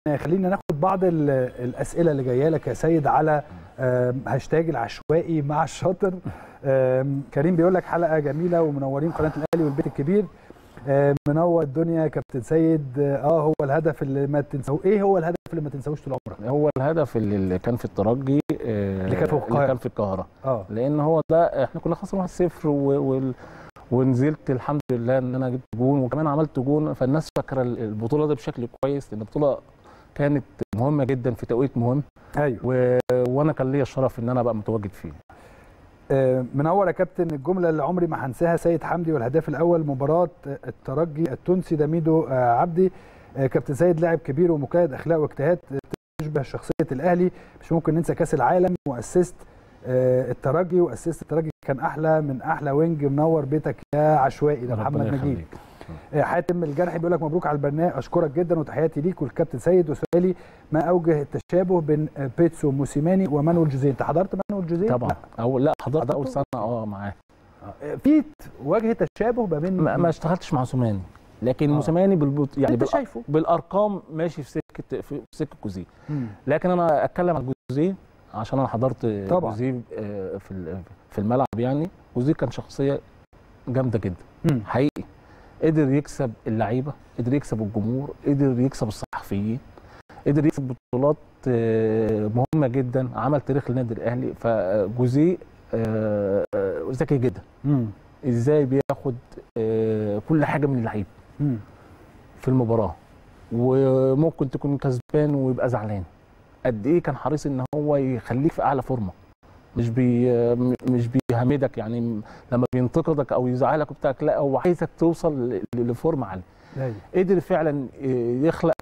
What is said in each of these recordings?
خلينا ناخد بعض ال- الاسئله اللي جايه لك يا سيد على آم، هاشتاج العشوائي مع الشاطر آم، كريم بيقول لك حلقه جميله ومنورين قناه الاهلي والبيت الكبير آم، منور الدنيا يا كابتن سيد اه هو الهدف اللي ما تنسوه ايه هو الهدف اللي ما تنساهوش طول عمرك هو الهدف اللي اللي كان في الترجي آه، اللي كان في القاهرة. اللي كان في القاهره اه لان هو ده احنا كنا خسرنا 1-0 و... و... ونزلت الحمد لله ان انا جبت جون وكمان عملت جون فالناس فاكره البطوله دي بشكل كويس لان البطوله كانت مهمه جدا في توقيت مهم ايوه و... وانا كان ليا الشرف ان انا ابقى متواجد فيه آه، منور يا كابتن الجمله اللي عمري ما هنساها سيد حمدي والهداف الاول مباراه الترجي التونسي ده ميدو آه، عبدي آه، كابتن سيد لاعب كبير ومجتهد اخلاق واجتهاد آه، تشبه شخصيه الاهلي مش ممكن ننسى كاس العالم واسست آه، الترجي واسست الترجي كان احلى من احلى وينج منور بيتك يا عشوائي ده محمد ربنا نجيب يخليك. آه، حاتم الجرحي بيقول لك مبروك على البرنامج اشكرك جدا وتحياتي ليك والكابتن سيد وسؤالي ما اوجه التشابه بين آه، بيتسو موسيماني ومانويل جوزيه انت حضرت مانويل جوزيه طبعا لا. اول لا حضرت حضرته؟ اول سنه اه معاه آه، في وجه تشابه ما بين ما, ما اشتغلتش مع موسيماني لكن آه. موسيماني بالبط... يعني انت بالأ- شايفه بالارقام ماشي في سكه في سكه كوزيه مم. لكن انا اتكلم عن جوزيه عشان انا حضرت طبعا. جوزيه آه، في ال- في الملعب يعني جوزيه كان شخصيه جامده جدا مم. حقيقي قدر يكسب اللعيبه قدر يكسب الجمهور قدر يكسب الصحفيين قدر يكسب بطولات آه، مهمه جدا عمل تاريخ للنادي الاهلي فجوزيه آه، آه، ذكي جدا مم. ازاي بياخد آه، كل حاجه من اللعيب مم. في المباراه وممكن تكون كسبان ويبقى زعلان قد ايه كان حريص ان هو يخليك في اعلى فورمه مش بي مش بيهمدك يعني لما بينتقدك او يزعلك وبتاعك لا هو عايزك توصل ل- لفورمه عاليه ايوه قدر فعلا يخلق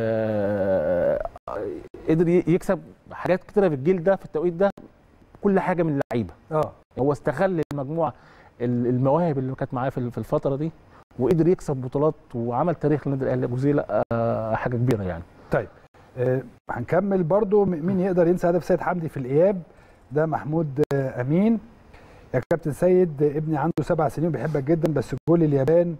آه، قدر يكسب حاجات كتيره في الجيل ده في التوقيت ده كل حاجه من اللعيبه اه هو استغل المجموعه ال- المواهب اللي كانت معاه في في الفتره دي وقدر يكسب بطولات وعمل تاريخ للنادي الاهلي ابو زيل آه، حاجه كبيره يعني آه، هنكمل برضو م- مين يقدر ينسى هدف سيد حمدي في الاياب ده محمود آه، امين يا كابتن سيد آه، ابني عنده سبع سنين وبيحبك جدا بس جول اليابان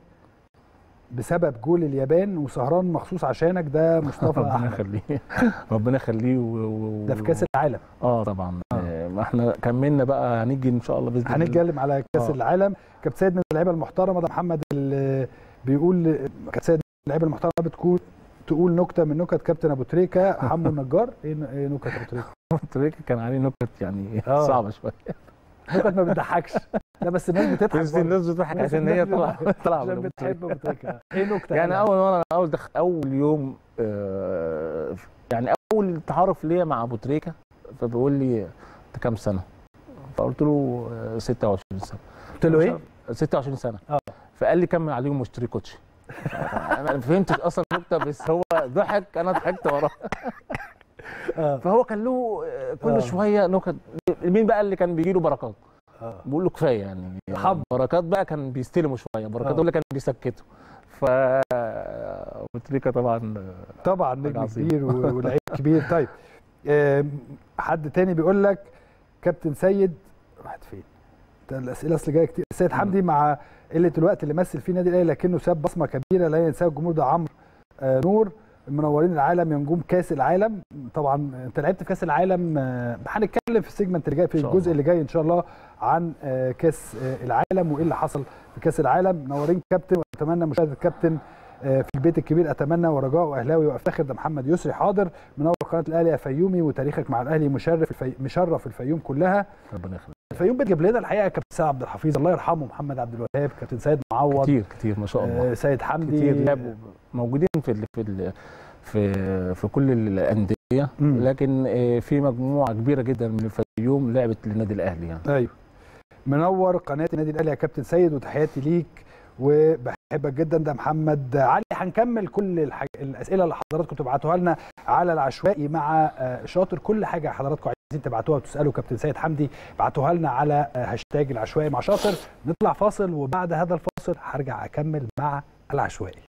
بسبب جول اليابان وسهران مخصوص عشانك ده مصطفى ربنا احمد يخليه ربنا يخليه و... و... ده في كاس العالم اه طبعا آه. ما احنا كملنا بقى هنيجي ان شاء الله باذن الله هنتكلم على كاس آه. العالم كابتن سيد من اللعيبه المحترمه ده محمد ال- بيقول كابتن سيد من اللعيبه المحترمه بتكون تقول نكته من نكت كابتن ابو تريكه حمو النجار ايه ن- إيه نكت ابو تريكه تريكة كان عليه نكت يعني آه. صعبه شويه نكت ما بتضحكش لا بس الناس بتضحك بس برضه. الناس بتضحك الناس عشان هي بتضحك طالعه طالعه عشان من أبو بتحب ابو تريكه ايه نكته يعني اول مره اول دخ... اول يوم آه، يعني اول تعارف ليا مع ابو تريكه فبيقول لي انت كام سنه؟ فقلت له آه، 26 سنه قلت له ايه 26 سنه اه. فقال لي كمل عليهم واشتري كوتشي انا ما فهمتش اصلا النكته بس هو ضحك انا ضحكت وراه اه فهو كان له آه، كل آه. شويه نكت مين بقى اللي كان بيجي له بركات اه بقول له كفايه يعني حب. بركات بقى كان بيستلموا شويه بركات آه. هو اللي كان بيسكته ف ابو تريكه طبعا طبعا حاجة نجم عظيمة. كبير و- ولعيب كبير طيب آم، حد تاني بيقول لك كابتن سيد راحت فين؟ ده الاسئله اصل جايه كتير سيد حمدي مع قله الوقت اللي مثل فيه النادي الاهلي لكنه ساب بصمه كبيره لا ينساه الجمهور ده عمرو آه، نور منورين العالم يا نجوم كاس العالم طبعا انت لعبت في كاس العالم آه، هنتكلم في السيجمنت اللي جاي في إن شاء الجزء الله. اللي جاي ان شاء الله عن آه، كاس آه، العالم وايه اللي حصل في كاس العالم منورين كابتن واتمنى مشاهده كابتن آه، في البيت الكبير اتمنى ورجاء واهلاوي وافتخر ده محمد يسري حاضر منور قناه الاهلي يا فيومي وتاريخك مع الاهلي مشرف الفي... مشرف الفيوم كلها ربنا يخليك الفيوم بتجيب لنا الحقيقه كابتن سيد عبد الحفيظ الله يرحمه محمد عبد الوهاب كابتن سيد معوض كتير كتير ما شاء الله آه، سيد حمدي كتير لعبوا موجودين في ال في ال في في كل الانديه مم. لكن آه، في مجموعه كبيره جدا من الفيوم لعبت للنادي الاهلي يعني ايوه منور قناه النادي الاهلي يا كابتن سيد وتحياتي ليك وبحبك جدا ده محمد علي هنكمل كل الحاج... الاسئله اللي حضراتكم تبعتوها لنا على العشوائي مع آه، شاطر كل حاجه حضراتكم عايزين تبعتوها وتسالوا كابتن سيد حمدي ابعتوها لنا على آه، هاشتاج العشوائي مع شاطر نطلع فاصل وبعد هذا الفاصل هرجع اكمل مع العشوائي